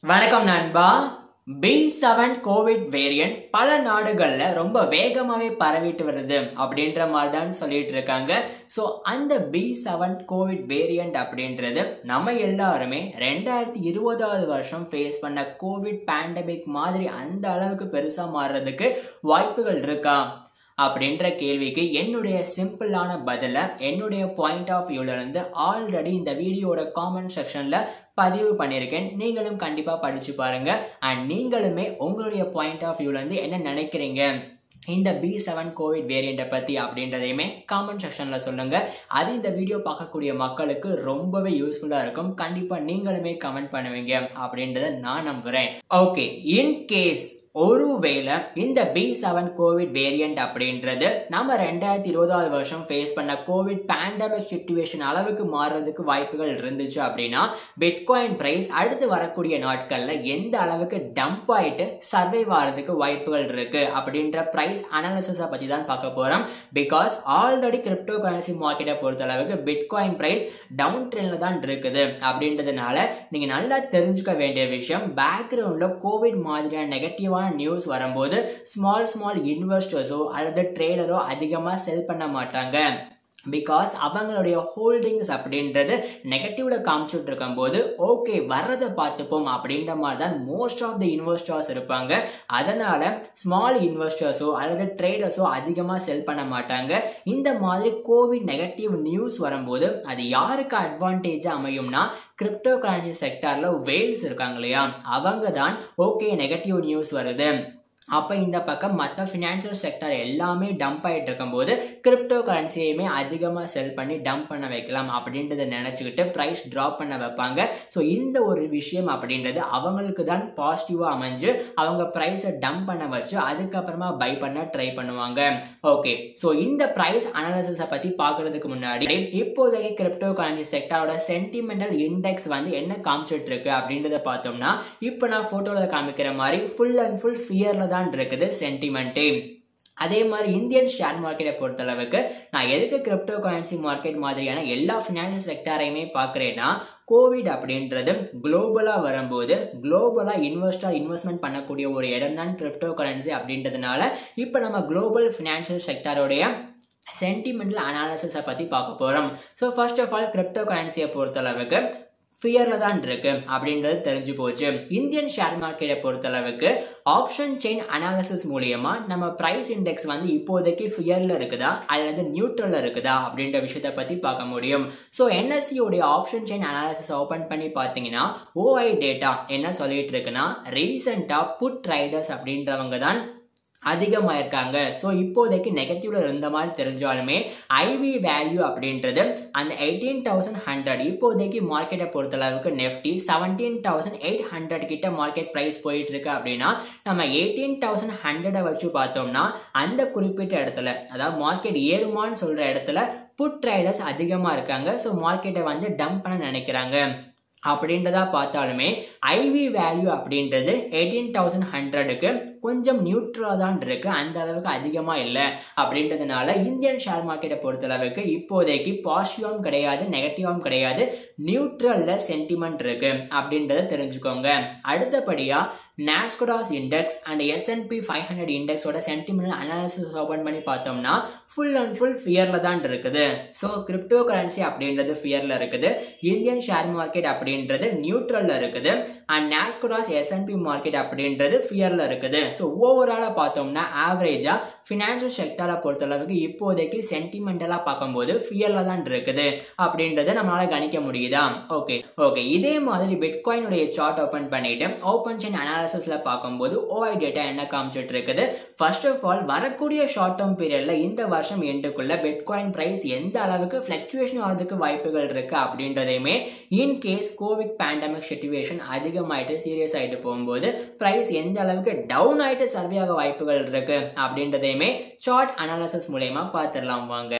வணக்கம் நண்பா B seven Covid variant பல நாடுகள்ல ரொம்ப வேகமாவே பரவிட்டு வருது அப்படின்ற மாதிரி தான் சொல்லிட்டு இருக்காங்க ஸோ அந்த பி செவன் கோவிட் வேரியன்ட் அப்படின்றது நம்ம எல்லாருமே ரெண்டாயிரத்தி இருபதாவது வருஷம் ஃபேஸ் பண்ண கோவிட் பேண்டமிக் மாதிரி அந்த அளவுக்கு பெருசா மாறுறதுக்கு வாய்ப்புகள் இருக்கா அப்படின்ற கேள்விக்கு என்னுடைய சிம்பிளான பதில என்னுடைய பாயிண்ட் ஆஃப் வியூல இருந்து ஆல்ரெடி இந்த வீடியோட காமெண்ட் செக்ஷன்ல பதிவு பண்ணியிருக்கேன் நீங்களும் கண்டிப்பா படிச்சு பாருங்க அண்ட் நீங்களுமே உங்களுடைய பாயிண்ட் ஆஃப் வியூல இருந்து என்ன நினைக்கிறீங்க இந்த பி செவன் கோவிட் வேரியண்ட்டை பற்றி அப்படின்றதையுமே காமெண்ட் செக்ஷனில் சொல்லுங்க அது இந்த வீடியோ பார்க்கக்கூடிய மக்களுக்கு ரொம்பவே யூஸ்ஃபுல்லாக இருக்கும் கண்டிப்பாக நீங்களுமே கமெண்ட் பண்ணுவீங்க அப்படின்றத நான் நம்புகிறேன் ஓகே இன் கேஸ் ஒருவேளை இந்த பி செவன் கோவிட் வேரியன்ட் அப்படின்றது நம்ம ரெண்டாயிரத்தி இருபதாவது வருஷம் ஃபேஸ் பண்ண கோவிட் பேண்டமிக் சுச்சுவேஷன் அளவுக்கு மாறுறதுக்கு வாய்ப்புகள் இருந்துச்சு அப்படின்னா பிட்காயின் பிரைஸ் அடுத்து வரக்கூடிய நாட்கள்ல எந்த அளவுக்கு டம்ப் ஆயிட்டு சர்வைவ் ஆகிறதுக்கு வாய்ப்புகள் இருக்கு அப்படின்ற பிரைஸ் அனாலிசிஸை பத்தி தான் பார்க்க போறோம் பிகாஸ் ஆல்ரெடி கிரிப்டோ கரன்சி மார்க்கெட்டை பொறுத்த அளவுக்கு பிட்காயின் பிரைஸ் டவுன் ட்ரெண்ட்ல தான் இருக்குது அப்படின்றதுனால நீங்க நல்லா தெரிஞ்சுக்க வேண்டிய விஷயம் பேக்ரவுண்ட்ல கோவிட் மாதிரியான நெகட்டிவான நியூஸ் வரும்போது ஸ்மால் ஸ்மால் இன்வெஸ்டர்ஸோ அல்லது ட்ரேடரோ அதிகமாக செல் பண்ண மாட்டாங்க பிகாஸ் அவங்களுடைய ஹோல்டிங்ஸ் அப்படின்றது நெகட்டிவ்ல காமிச்சுட்டு இருக்கும்போது ஓகே வர்றதை பார்த்துப்போம் அப்படின்ற மாதிரி தான் மோஸ்ட் ஆஃப் த இன்வெஸ்டர்ஸ் இருப்பாங்க அதனால ஸ்மால் இன்வெஸ்டர்ஸோ அல்லது ட்ரேடர்ஸோ அதிகமாக செல் பண்ண மாட்டாங்க இந்த மாதிரி கோவிட் நெகட்டிவ் நியூஸ் வரும்போது அது யாருக்கு அட்வான்டேஜாக அமையும்னா கிரிப்டோ கரன்சி செக்டார்ல வேல்ஸ் இருக்காங்க இல்லையா அவங்க தான் ஓகே நெகட்டிவ் நியூஸ் வருது அப்போ இந்த பக்கம் மற்ற ஃபினான்ஷியல் செக்டர் எல்லாமே டம்ப் ஆகிட்டு இருக்கும்போது கிரிப்டோ கரன்சியுமே அதிகமாக செல் பண்ணி டம்ப் பண்ண வைக்கலாம் அப்படின்றத நினச்சிக்கிட்டு ப்ரைஸ் ட்ராப் பண்ண வைப்பாங்க ஸோ இந்த ஒரு விஷயம் அப்படின்றது அவங்களுக்கு தான் பாசிட்டிவாக அமைஞ்சு அவங்க ப்ரைஸை டம்ப் பண்ண வச்சு அதுக்கப்புறமா பை பண்ண ட்ரை பண்ணுவாங்க ஓகே ஸோ இந்த ப்ரைஸ் அனாலிசிஸை பற்றி பார்க்கறதுக்கு முன்னாடி இப்போதைக்கு கிரிப்டோ கரன்சி செக்டரோட சென்டிமெண்டல் இண்டெக்ஸ் வந்து என்ன காமிச்சிட்டு இருக்கு அப்படின்றத பார்த்தோம்னா இப்போ நான் ஃபோட்டோவில் காமிக்கிற மாதிரி ஃபுல் அண்ட் ஃபுல் ஃபியரில் தான் இருக்குது சென்டிமெண்ட்டே அதே மாதிரி இந்தியன் ஷேர் மார்க்கெட்டை பொறுத்தளவுக்கு நான் எதுக்கு கிரிப்டோ கரன்சி மார்க்கெட் மாதிரியான எல்லா ஃபினான்ஷியல் செக்டாரையுமே பார்க்குறேன்னா கோவிட் அப்படின்றது குளோபலாக வரும்போது குளோபலாக இன்வெஸ்டர் இன்வெஸ்ட்மெண்ட் பண்ணக்கூடிய ஒரு இடம் தான் கிரிப்டோ கரன்சி அப்படின்றதுனால இப்போ நம்ம குளோபல் ஃபினான்ஷியல் செக்டாரோடைய சென்டிமெண்டல் அனாலிசிஸை பற்றி பார்க்க போகிறோம் so first of all crypto கரன்சியை பொறுத்தளவுக்கு ஃபியரில் தான் இருக்கு அப்படின்றது தெரிஞ்சு போச்சு இந்தியன் ஷேர் மார்க்கெட்டை பொறுத்தளவுக்கு ஆப்ஷன் செயின் அனாலிசிஸ் மூலியமா நம்ம பிரைஸ் இண்டெக்ஸ் வந்து இப்போதைக்கு ஃபியரில் இருக்குதா அல்லது நியூட்ரலில் இருக்குதா அப்படின்ற விஷயத்த பற்றி பார்க்க முடியும் ஸோ என்எஸ்சியோடைய ஆப்ஷன் செயின் அனாலிசிஸ் ஓப்பன் பண்ணி பார்த்தீங்கன்னா ஓஐ டேட்டா என்ன சொல்லிட்டு இருக்குன்னா ரீசெண்டாக புட் ரைடர்ஸ் அப்படின்றவங்க தான் அதிகமாயிருக்காங்க ஸோ இப்போதைக்கு நெகட்டிவ்ல இருந்த மாதிரி தெரிஞ்சாலுமே ஐவி வேல்யூ அப்படின்றது அந்த எயிட்டீன் தௌசண்ட் ஹண்ட்ரட் இப்போதைக்கு மார்க்கெட்டை பொறுத்தளவுக்கு Nifty seventeen thousand eight hundred கிட்ட மார்க்கெட் ப்ரைஸ் போயிட்டு இருக்கு அப்படின்னா நம்ம எயிட்டீன் தௌசண்ட் ஹண்ட்ரடை வச்சு பார்த்தோம்னா அந்த குறிப்பிட்ட இடத்துல அதாவது மார்க்கெட் ஏறுமான்னு சொல்ற இடத்துல புட் ட்ரைடர்ஸ் அதிகமாக இருக்காங்க ஸோ மார்க்கெட்டை வந்து டம்ப் பண்ண நினைக்கிறாங்க அப்படின்றதா பார்த்தாலுமே ஐவி வேல்யூ அப்படின்றது எயிட்டீன் தௌசண்ட் ஹண்ட்ரடுக்கு கொஞ்சம் நியூட்ரலாக தான் இருக்கு அந்த அளவுக்கு அதிகமாக இல்லை அப்படின்றதுனால இந்தியன் ஷேர் மார்க்கெட்டை பொறுத்தளவுக்கு இப்போதைக்கு பாசிட்டிவாகவும் கிடையாது நெகட்டிவாகவும் கிடையாது நியூட்ரலில் சென்டிமெண்ட் இருக்கு அப்படின்றத தெரிஞ்சுக்கோங்க அடுத்தபடியாக Nasdaq's index and S and P five hundred இண்டெக்ஸோட சென்டிமெண்டல் அனாலிசிஸ் ஓப்பன் பண்ணி பார்த்தோம்னா ஃபுல் அண்ட் ஃபுல் ஃபியரில் தான் இருக்குது ஸோ கிரிப்டோ கரன்சி அப்படின்றது ஃபியரில் இருக்குது இந்தியன் ஷேர் மார்க்கெட் அப்படின்றது நியூட்ரலில் இருக்குது அண்ட் நாஸ்கோடாஸ் எஸ்என்பி மார்க்கெட் அப்படின்றது ஃபியரில் இருக்குது ஸோ ஓவராலாக பார்த்தோம்னா ஆவரேஜாக ஃபினான்ஷியல் செக்டரை பொறுத்தளவுக்கு இப்போதைக்கு சென்டிமெண்டலாக பார்க்கும்போது ஃபியரில் தான் இருக்குது அப்படின்றத நம்மளால கணிக்க முடியுதா ஓகே ஓகே இதே மாதிரி பிட்காயினுடைய சார்ட் ஓப்பன் பண்ணிட்டு ஓப்பன் செயின் அனாலிசிஸ்ல பார்க்கும்போது ஓஐ டேட்டா என்ன காமிச்சிட்டு இருக்குது ஃபர்ஸ்ட் ஆஃப் ஆல் வரக்கூடிய ஷார்ட் டேர்ம் பீரியட்ல இந்த வருஷம் எண்டுக்குள்ள பிட்காயின் பிரைஸ் எந்த அளவுக்கு ஃபிளக்சுவேஷன் ஆகிறதுக்கு வாய்ப்புகள் இருக்கு அப்படின்றதையுமே in case covid pandemic situation அதிகமாயிட்டு சீரியஸ் ஆயிட்டு போகும்போது பிரைஸ் எந்த அளவுக்கு டவுன் ஆயிட்டு சர்வே ஆக வாய்ப்புகள் இருக்கு அப்படின்றதையுமே சார்ட் அனாலிசிஸ் மூலயமா பார்த்துடலாம் வாங்க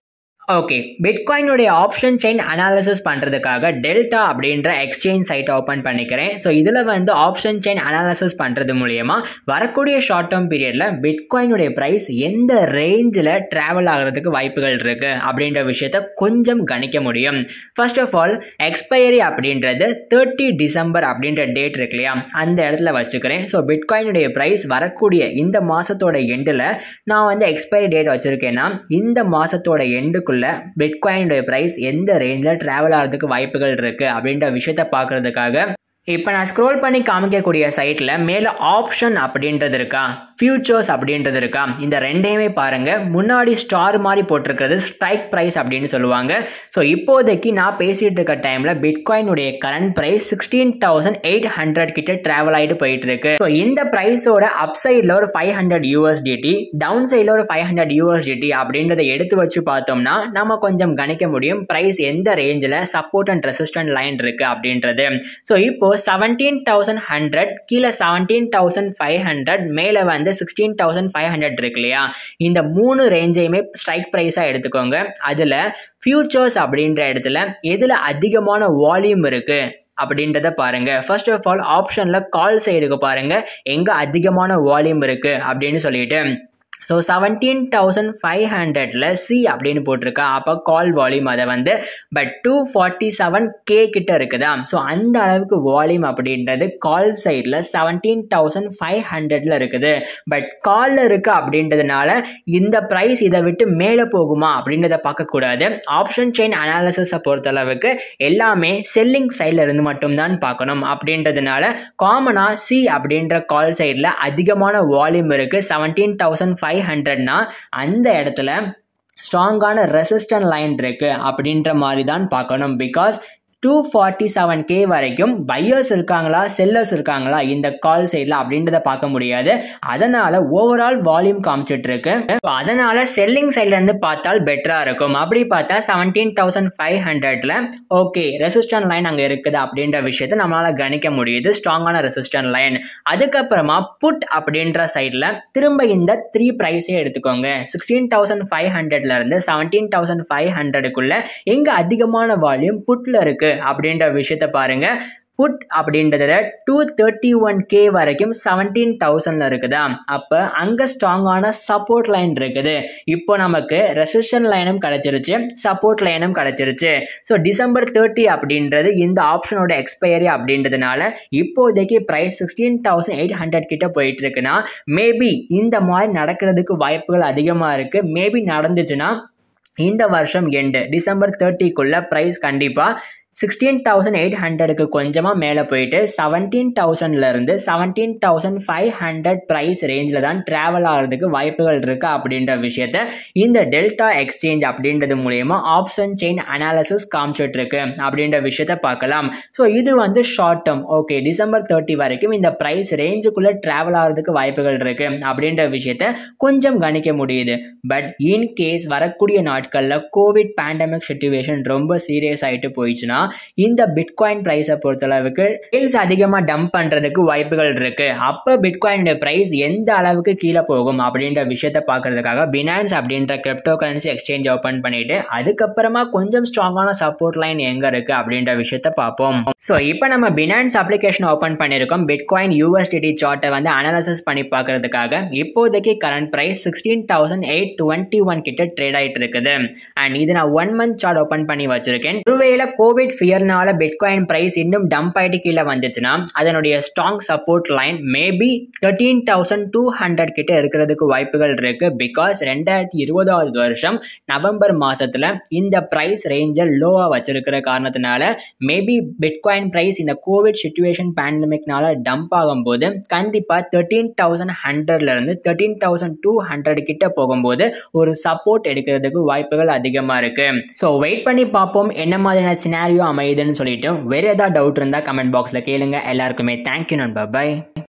ஓகே பிட்காயினுடைய ஆப்ஷன் செயின் அனாலிசிஸ் பண்ணுறதுக்காக டெல்டா அப்படின்ற எக்ஸ்சேஞ்ச் சைட்டை ஓப்பன் பண்ணிக்கிறேன் ஸோ இதில் வந்து ஆப்ஷன் செயின் அனாலிசிஸ் பண்ணுறது மூலயமா வரக்கூடிய ஷார்ட் டேர்ம் பீரியடில் பிட்காயினுடைய ப்ரைஸ் எந்த ரேஞ்சில் ட்ராவல் ஆகிறதுக்கு வாய்ப்புகள் இருக்குது அப்படின்ற விஷயத்த கொஞ்சம் கணிக்க முடியும் ஃபர்ஸ்ட் ஆஃப் ஆல் எக்ஸ்பைரி அப்படின்றது தேர்ட்டி டிசம்பர் அப்படின்ற டேட் இருக்கு இல்லையா அந்த இடத்துல வச்சுக்கிறேன் ஸோ பிட்காயினுடைய ப்ரைஸ் வரக்கூடிய இந்த மாதத்தோட எண்டில் நான் வந்து எக்ஸ்பைரி டேட் வச்சுருக்கேன்னா இந்த மாதத்தோட எண்டுக்குள்ள பிட்காயினுடைய ப்ரைஸ் எந்த ரேஞ்சில் ட்ராவல் ஆகிறதுக்கு வாய்ப்புகள் இருக்குது அப்படின்ற விஷயத்த பார்க்குறதுக்காக இப்போ நான் ஸ்க்ரோல் பண்ணி காமிக்கக்கூடிய சைட்டில் மேலே ஆப்ஷன் அப்படின்றது இருக்கா ஃபியூச்சர்ஸ் அப்படின்றது இருக்கா இந்த ரெண்டையுமே பாருங்கள் முன்னாடி ஸ்டார் மாதிரி போட்டிருக்கிறது ஸ்ட்ரைக் ப்ரைஸ் அப்படின்னு சொல்லுவாங்க ஸோ இப்போதைக்கு நான் பேசிகிட்டு இருக்க டைமில் பிட்காயினுடைய current price sixteen thousand eight hundred கிட்ட ட்ராவல் ஆகிட்டு போயிட்டு இருக்கு ஸோ இந்த ப்ரைஸோட அப் சைடில் ஒரு ஃபைவ் ஹண்ட்ரட் யூஎஸ்டிடி டவுன் சைடில் ஒரு ஃபைவ் ஹண்ட்ரட் யூஎஸ்டிடி அப்படின்றத எடுத்து வச்சு பார்த்தோம்னா நம்ம கொஞ்சம் கணிக்க முடியும் ப்ரைஸ் எந்த ரேஞ்சில் சப்போர்ட் அண்ட் ரெசிஸ்டன்ட் லைன் இருக்குது அப்படின்றது ஸோ இப்போ செவன்டீன் தௌசண்ட் ஹண்ட்ரட் கீழே செவன்டீன் தௌசண்ட் ஃபைவ் ஹண்ட்ரட் மேலே வந்து சிக்ஸ்டீன் தௌசண்ட் ஃபைவ் ஹண்ட்ரட் இருக்கு இல்லையா இந்த மூணு ரேஞ்சையுமே ஸ்ட்ரைக் ப்ரைஸாக எடுத்துக்கோங்க அதில் ஃபியூச்சர்ஸ் அப்படின்ற இடத்துல எதில் அதிகமான வால்யூம் இருக்குது அப்படின்றத பாருங்க ஃபர்ஸ்ட் ஆஃப் ஆல் ஆப்ஷனில் கால் சைடுக்கு பாருங்க எங்கே அதிகமான வால்யூம் இருக்குது அப்படின்னு சொல்லிட்டு ஸோ செவன்டீன் தௌசண்ட் ஃபைவ் ஹண்ட்ரடில் சி அப்படின்னு போட்டிருக்கா அப்போ கால் வால்யூம் அதை வந்து but two forty seven K கிட்ட இருக்குதா ஸோ அந்த அளவுக்கு வால்யூம் அப்படின்றது கால் சைடில் செவன்டீன் தௌசண்ட் ஃபைவ் ஹண்ட்ரடில் இருக்குது பட் காலில் இருக்குது அப்படின்றதுனால இந்த ப்ரைஸ் இதை விட்டு மேலே போகுமா அப்படின்றத பார்க்கக்கூடாது ஆப்ஷன் செயின் அனாலிசிஸை பொறுத்தளவுக்கு எல்லாமே செல்லிங் சைடில் இருந்து மட்டும்தான் பார்க்கணும் அப்படின்றதுனால காமனாக சி அப்படின்ற கால் சைடில் அதிகமான வால்யூம் இருக்குது செவன்டீன் தௌசண்ட் ஃபைவ் ஹண்ட்ரட்னா அந்த இடத்துல ஸ்ட்ராங்கான ரெசிஸ்டன்ட் லைன் இருக்குது அப்படின்ற மாதிரி தான் பார்க்கணும் because two forty seven K வரைக்கும் பையர்ஸ் இருக்காங்களா செல்லர்ஸ் இருக்காங்களா இந்த கால் சைடில் அப்படின்றத பார்க்க முடியாது அதனால ஓவரால் வால்யூம் காமிச்சிட்டு இருக்கு அதனால செல்லிங் சைட்லேருந்து பார்த்தால் பெட்டராக இருக்கும் அப்படி பார்த்தா செவன்டீன் தௌசண்ட் ஃபைவ் ஹண்ட்ரட்ல ஓகே ரெசிஸ்டன்ட் லைன் அங்கே இருக்குது அப்படின்ற விஷயத்த நம்மளால கணிக்க முடியுது ஸ்ட்ராங்கான ரெசிஸ்டன்ட் லைன் அதுக்கப்புறமா புட் அப்படின்ற சைடில் திரும்ப இந்த த்ரீ ப்ரைஸே எடுத்துக்கோங்க சிக்ஸ்டீன் தௌசண்ட் ஃபைவ் ஹண்ட்ரட்ல இருந்து செவன்டீன் தௌசண்ட் ஃபைவ் ஹண்ட்ரடுக்குள்ள எங்கே அதிகமான வால்யூம் புட்டில் இருக்கு அப்படின்ற விஷயத்த பாருங்க புட் அப்படின்றதுல டூ தேர்ட்டி ஒன் கே வரைக்கும் செவன்டீன் தௌசண்ட்ல இருக்குதா அப்போ அங்கே ஸ்ட்ராங்கான சப்போர்ட் லைன் இருக்குது இப்போ நமக்கு ரெசிஸ்டன் லைனும் கிடைச்சிருச்சு சப்போர்ட் லைனும் கிடைச்சிருச்சு ஸோ டிசம்பர் தேர்ட்டி அப்படின்றது இந்த ஆப்ஷனோட எக்ஸ்பயரி அப்படின்றதுனால இப்போதைக்கு price sixteen thousand eight hundred கிட்ட போயிட்டு இருக்குன்னா மேபி இந்த மாதிரி நடக்கிறதுக்கு வாய்ப்புகள் அதிகமாக இருக்கு மேபி நடந்துச்சுன்னா இந்த வருஷம் எண்டு டிசம்பர் தேர்ட்டிக்குள்ள ப்ரைஸ் கண்டிப்பாக சிக்ஸ்டீன் தௌசண்ட் எயிட் ஹண்ட்ரடுக்கு கொஞ்சமாக மேலே போயிட்டு செவன்டீன் தௌசண்ட்லேருந்து seventeen thousand five hundred price ரேஞ்சில் தான் ட்ராவல் ஆகிறதுக்கு வாய்ப்புகள் இருக்குது அப்படின்ற விஷயத்த இந்த டெல்டா எக்ஸ்சேஞ்ச் அப்படின்றது மூலயமா ஆப்ஷன் செயின் அனாலிசிஸ் காமிச்சிட்டு இருக்கு அப்படின்ற விஷயத்த பார்க்கலாம் ஸோ இது வந்து short term okay December thirty வரைக்கும் இந்த ப்ரைஸ் ரேஞ்சுக்குள்ளே ட்ராவல் ஆகிறதுக்கு வாய்ப்புகள் இருக்கு அப்படின்ற விஷயத்த கொஞ்சம் கணிக்க முடியுது பட் இன் கேஸ் வரக்கூடிய நாட்களில் கோவிட் பேண்டமிக் சுச்சுவேஷன் ரொம்ப சீரியஸ் ஆகிட்டு போயிடுச்சுன்னா இந்த பிட்காயின் ப்ரைஸை பொறுத்தளவுக்கு சேல்ஸ் அதிகமாக டம்ப் பண்ணுறதுக்கு வாய்ப்புகள் இருக்கு அப்போ பிட்காயினுடைய ப்ரைஸ் எந்த அளவுக்கு கீழே போகும் அப்படின்ற விஷயத்த பார்க்கறதுக்காக பினான்ஸ் அப்படின்ற கிரிப்டோ கரன்சி எக்ஸ்சேஞ்ச் ஓப்பன் பண்ணிட்டு அதுக்கப்புறமா கொஞ்சம் ஸ்ட்ராங்கான சப்போர்ட் லைன் எங்கே இருக்கு அப்படின்ற விஷயத்த பார்ப்போம் ஸோ இப்போ நம்ம பினான்ஸ் அப்ளிகேஷன் ஓப்பன் பண்ணியிருக்கோம் பிட்காயின் யூஎஸ்டிடி சார்ட்டை வந்து அனாலிசிஸ் பண்ணி பார்க்கறதுக்காக இப்போதைக்கு current price sixteen thousand eight twenty one கிட்ட ட்ரேட் ஆகிட்டு இருக்குது அண்ட் இது நான் ஒன் மந்த் சார்ட் ஓப்பன் பண்ணி வச்சிருக்கேன் ஒருவேளை கோவிட் ஃபியர்னால பிட்காயின் ப்ரைஸ் இன்னும் டம்ப் ஆகிட்டு கீழே வந்துச்சுன்னா அதனுடைய strong support line maybe thirteen thousand two hundred கிட்ட இருக்கிறதுக்கு வாய்ப்புகள் இருக்கு பிகாஸ் ரெண்டாயிரத்தி இருபதாவது வருஷம் நவம்பர் மாசத்துல இந்த ப்ரைஸ் ரேஞ்சை லோவாக வச்சிருக்கிற காரணத்தினால மேபி பிட்காயின் ப்ரைஸ் இந்த கோவிட் சுச்சுவேஷன் பேண்டமிக்னால டம்ப் ஆகும்போது கண்டிப்பாக தேர்ட்டீன் தௌசண்ட் ஹண்ட்ரட்ல இருந்து தேர்ட்டீன் தௌசண்ட் டூ ஹண்ட்ரட் கிட்ட போகும்போது ஒரு சப்போர்ட் எடுக்கிறதுக்கு வாய்ப்புகள் அதிகமாக இருக்கு ஸோ வெயிட் பண்ணி பார்ப்போம் என்ன மாதிரியான சினாரியோ அமையுதுன்னு சொல்லிட்டு வேற ஏதாவது டவுட் இருந்தால் கமெண்ட் பாக்ஸில் கேளுங்க எல்லாருக்குமே தேங்க்யூ நண்பா பை